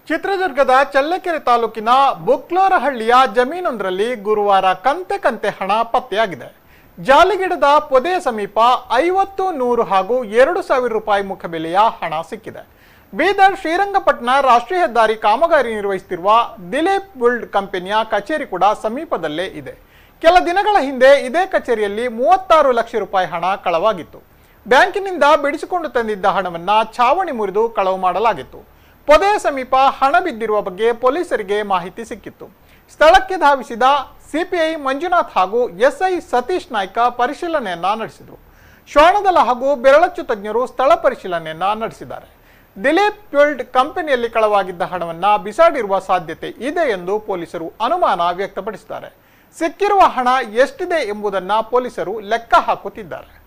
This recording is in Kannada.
ಚಿತ್ರದುರ್ಗದ ಚಳ್ಳಕೆರೆ ತಾಲೂಕಿನ ಬುಕ್ಲೋರಹಳ್ಳಿಯ ಜಮೀನೊಂದರಲ್ಲಿ ಗುರುವಾರ ಕಂತೆ ಕಂತೆ ಹಣ ಪತ್ತೆಯಾಗಿದೆ ಜಾಲಿಗಿಡದ ಪೊದೆ ಸಮೀಪ ಐವತ್ತು ನೂರು ಹಾಗೂ ಎರಡು ಸಾವಿರ ರೂಪಾಯಿ ಮುಖಬೆಲೆಯ ಹಣ ಸಿಕ್ಕಿದೆ ಬೀದರ್ ಶ್ರೀರಂಗಪಟ್ಟಣ ರಾಷ್ಟ್ರೀಯ ಹೆದ್ದಾರಿ ಕಾಮಗಾರಿ ನಿರ್ವಹಿಸುತ್ತಿರುವ ದಿಲೀಪ್ ಬುಲ್ಡ್ ಕಂಪನಿಯ ಕಚೇರಿ ಕೂಡ ಸಮೀಪದಲ್ಲೇ ಇದೆ ಕೆಲ ದಿನಗಳ ಹಿಂದೆ ಇದೇ ಕಚೇರಿಯಲ್ಲಿ ಮೂವತ್ತಾರು ಲಕ್ಷ ರೂಪಾಯಿ ಹಣ ಕಳವಾಗಿತ್ತು ಬ್ಯಾಂಕಿನಿಂದ ಬಿಡಿಸಿಕೊಂಡು ತಂದಿದ್ದ ಹಣವನ್ನ ಛಾವಣಿ ಮುರಿದು ಕಳವು ಮಾಡಲಾಗಿತ್ತು ಪೊದೆಯ ಸಮೀಪ ಹಣ ಬಿದ್ದಿರುವ ಬಗ್ಗೆ ಪೊಲೀಸರಿಗೆ ಮಾಹಿತಿ ಸಿಕ್ಕಿತ್ತು ಸ್ಥಳಕ್ಕೆ ಧಾವಿಸಿದ ಸಿಪಿಐ ಮಂಜುನಾಥ್ ಹಾಗೂ ಎಸ್ಐ ಸತೀಶ್ ನಾಯ್ಕ ಪರಿಶೀಲನೆಯನ್ನ ನಡೆಸಿದರು ಶ್ವಾನದಳ ಹಾಗೂ ಬೆರಳಚ್ಚು ತಜ್ಞರು ಸ್ಥಳ ಪರಿಶೀಲನೆಯನ್ನ ನಡೆಸಿದ್ದಾರೆ ದಿಲೀಪ್ ಜ್ಯುವೆಲ್ಡ್ ಕಂಪನಿಯಲ್ಲಿ ಕಳವಾಗಿದ್ದ ಹಣವನ್ನ ಬಿಸಾಡಿರುವ ಸಾಧ್ಯತೆ ಇದೆ ಎಂದು ಪೊಲೀಸರು ಅನುಮಾನ ವ್ಯಕ್ತಪಡಿಸಿದ್ದಾರೆ ಸಿಕ್ಕಿರುವ ಹಣ ಎಷ್ಟಿದೆ ಎಂಬುದನ್ನ ಪೊಲೀಸರು ಲೆಕ್ಕ ಹಾಕುತ್ತಿದ್ದಾರೆ